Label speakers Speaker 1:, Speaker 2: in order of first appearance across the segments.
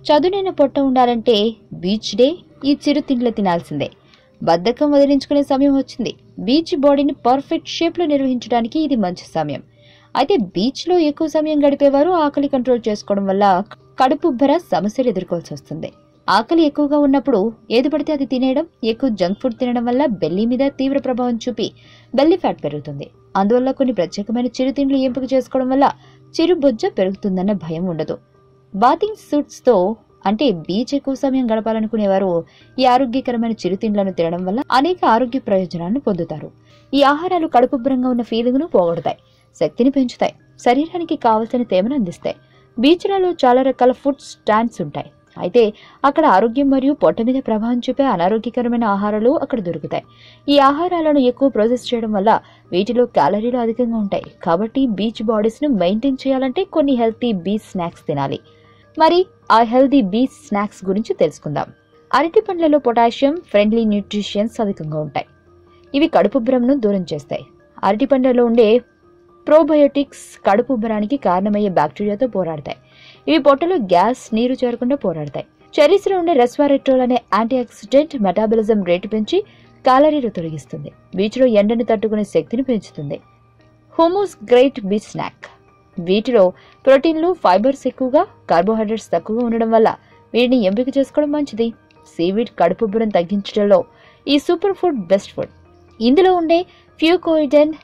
Speaker 1: చదునైన పొట్ట ఉండాలంటే బీచ్ డే ఈ చిరుతిండ్లు తినాల్సిందే బద్ధకం వదిలించుకునే సమయం వచ్చింది బీచ్ బాడీని పర్ఫెక్ట్ షేప్లో నిర్వహించడానికి ఇది మంచి సమయం అయితే బీచ్లో ఎక్కువ సమయం గడిపేవారు ఆకలి కంట్రోల్ చేసుకోవడం వల్ల కడుపు ఉబ్బర సమస్యలు ఎదుర్కోవాల్సి వస్తుంది ఆకలి ఎక్కువగా ఉన్నప్పుడు ఏది పడితే అది తినేయడం ఎక్కువ జంక్ ఫుడ్ తినడం వల్ల బెల్లీ మీద తీవ్ర ప్రభావం చూపి బెల్లీ ఫ్యాట్ పెరుగుతుంది అందువల్ల కొన్ని ప్రత్యేకమైన చిరుతిండ్లు ఎంపిక చేసుకోవడం వల్ల చిరు బొజ్జ పెరుగుతుందన్న భయం ఉండదు బాతింగ్ సూట్స్ తో అంటే బీచ్ ఎక్కువ సమయం గడపాలనుకునేవారు ఈ ఆరోగ్యకరమైన చిరుతిండ్లను తినడం వల్ల అనేక ఆరోగ్య ప్రయోజనాలను పొందుతారు ఈ ఆహారాలు కడుపుబ్బరంగా ఉన్న ఫీలింగ్ ను పోగొడతాయి శక్తిని పెంచుతాయి శరీరానికి కావలసిన తేమను అందిస్తాయి బీచ్లలో చాలా రకాల ఫుడ్ స్టాండ్స్ ఉంటాయి అయితే అక్కడ ఆరోగ్యం మరియు పొట్ట మీద ప్రభావం చూపే అనారోగ్యకరమైన ఆహారాలు అక్కడ దొరుకుతాయి ఈ ఆహారాలను ఎక్కువ ప్రాసెస్ చేయడం వల్ల వీటిలో క్యాలరీలు అధికంగా ఉంటాయి కాబట్టి బీచ్ బాడీస్ ను మెయింటైన్ చేయాలంటే కొన్ని హెల్తీ బీచ్ స్నాక్స్ తినాలి మరి ఆ హెల్తీ బీచ్ స్నాక్స్ గురించి తెలుసుకుందాం అరటి పండ్లలో పొటాషియం ఫ్రెండ్లీ న్యూట్రిషన్స్ అధికంగా ఉంటాయి ఇవి కడుపుబ్బరంను దూరం చేస్తాయి అరటి పండ్లలో ఉండే ప్రోబయోటిక్స్ కడుపు ఉబ్బరానికి కారణమయ్యే బ్యాక్టీరియాతో పోరాడతాయి ఇవి పొట్టలో గ్యాస్ నీరు చేరకుండా పోరాడతాయి చెరీస్లో ఉండే రెస్వారెట్రోల్ అనే యాంటీ ఆక్సిడెంట్ మెటాబలిజం రేటు పెంచి క్యాలరీలు తొలగిస్తుంది బీచ్లో ఎండను తట్టుకునే శక్తిని పెంచుతుంది హోమోస్ గ్రేట్ బీచ్ స్నాక్ వీటిలో ప్రోటీన్లు ఫైబర్స్ ఎక్కువగా కార్బోహైడ్రేట్స్ తక్కువగా ఉండడం వల్ల వీటిని ఎంపిక చేసుకోవడం మంచిది సీవీడ్ కడుపుబ్బరం తగ్గించడంలో ఈ సూపర్ ఫుడ్ బెస్ట్ ఫుడ్ ఇందులో ఉండే ఫ్యూకోయిడెన్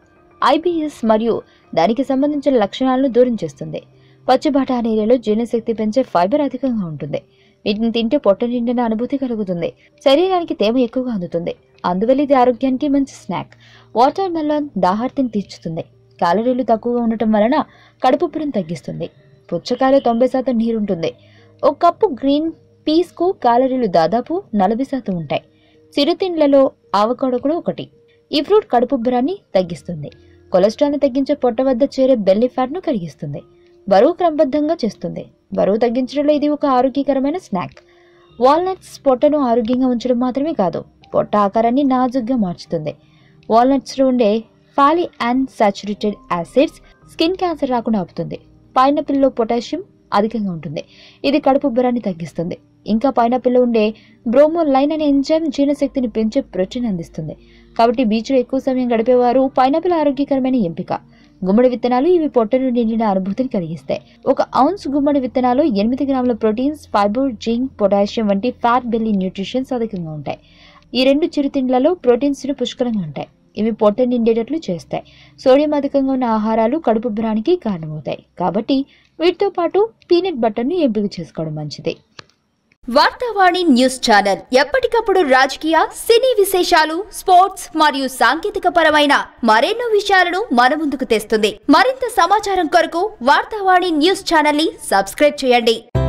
Speaker 1: ఐబిఎస్ మరియు దానికి సంబంధించిన లక్షణాలను దూరం చేస్తుంది పచ్చి బఠానీలలో జీర్ణశక్తి పెంచే ఫైబర్ అధికంగా ఉంటుంది వీటిని తింటే పొట్ట నిండిన అనుభూతి కలుగుతుంది శరీరానికి తేమ ఎక్కువగా అందుతుంది అందువల్ల ఇది ఆరోగ్యానికి మంచి స్నాక్ వాటర్ మెలన్ దాహార్తిని తీర్చుతుంది క్యాలరీలు తక్కువగా ఉండటం వలన కడుపుబ్బరం తగ్గిస్తుంది పుచ్చకాయలో తొంభై శాతం నీరుంటుంది ఒక కప్పు గ్రీన్ పీస్కు క్యాలరీలు దాదాపు నలభై శాతం ఉంటాయి చిరుతిండ్లలో ఆవకాడో కూడా ఒకటి ఈ ఫ్రూట్ కడుపుబ్బరాన్ని తగ్గిస్తుంది కొలెస్ట్రాల్ని తగ్గించే పొట్ట వద్ద చేరే బెల్లీ ఫ్యాట్ను కరిగిస్తుంది బరువు క్రమబద్ధంగా చేస్తుంది బరువు తగ్గించడంలో ఇది ఒక ఆరోగ్యకరమైన స్నాక్ వాల్నట్స్ పొట్టను ఆరోగ్యంగా ఉంచడం మాత్రమే కాదు పొట్ట ఆకారాన్ని నాజుగ్గా మార్చుతుంది వాల్నట్స్లో ఉండే ఫాలి and saturated acids skin cancer రాకుండా ఆపుతుంది పైనాపిల్లో పొటాషియం అధికంగా ఉంటుంది ఇది కడుపు ఉబ్బరాన్ని తగ్గిస్తుంది ఇంకా పైనాపిల్లో ఉండే బ్రోమోలైన్ అనే ఎంజైమ్ జీర్ణశక్తిని పెంచే ప్రోటీన్ అందిస్తుంది కాబట్టి బీచ్లో ఎక్కువ సమయం గడిపేవారు పైనాపిల్ ఆరోగ్యకరమైన ఎంపిక గుమ్మడి విత్తనాలు ఇవి పొట్టను నిండిన అనుభూతిని కలిగిస్తాయి ఒక ఔన్స్ గుమ్మడి విత్తనాలు ఎనిమిది గ్రాముల ప్రోటీన్స్ ఫైబర్ జింక్ పొటాషియం వంటి ఫ్యాట్ బెల్లీ న్యూట్రిషన్స్ అధికంగా ఉంటాయి ఈ రెండు చిరుతిండ్లలో ప్రోటీన్స్ పుష్కలంగా ఉంటాయి ఇవి పొట్ట నిండేటట్లు చేస్తాయి సోడియం అధికంగా ఉన్న ఆహారాలు కడుపుబ్బరానికి కారణమవుతాయి కాబట్టి వీటితో పాటు పీనట్ బటర్ను ఎంపిక చేసుకోవడం మంచిది
Speaker 2: వార్తావాణి న్యూస్ ఛానల్ ఎప్పటికప్పుడు రాజకీయ సినీ విశేషాలు స్పోర్ట్స్ మరియు సాంకేతిక పరమైన మరెన్నో విషయాలను మన ముందుకు తెస్తుంది మరింత సమాచారం కొరకు వార్తావాణి న్యూస్ ఛానల్ ని సబ్స్క్రైబ్ చేయండి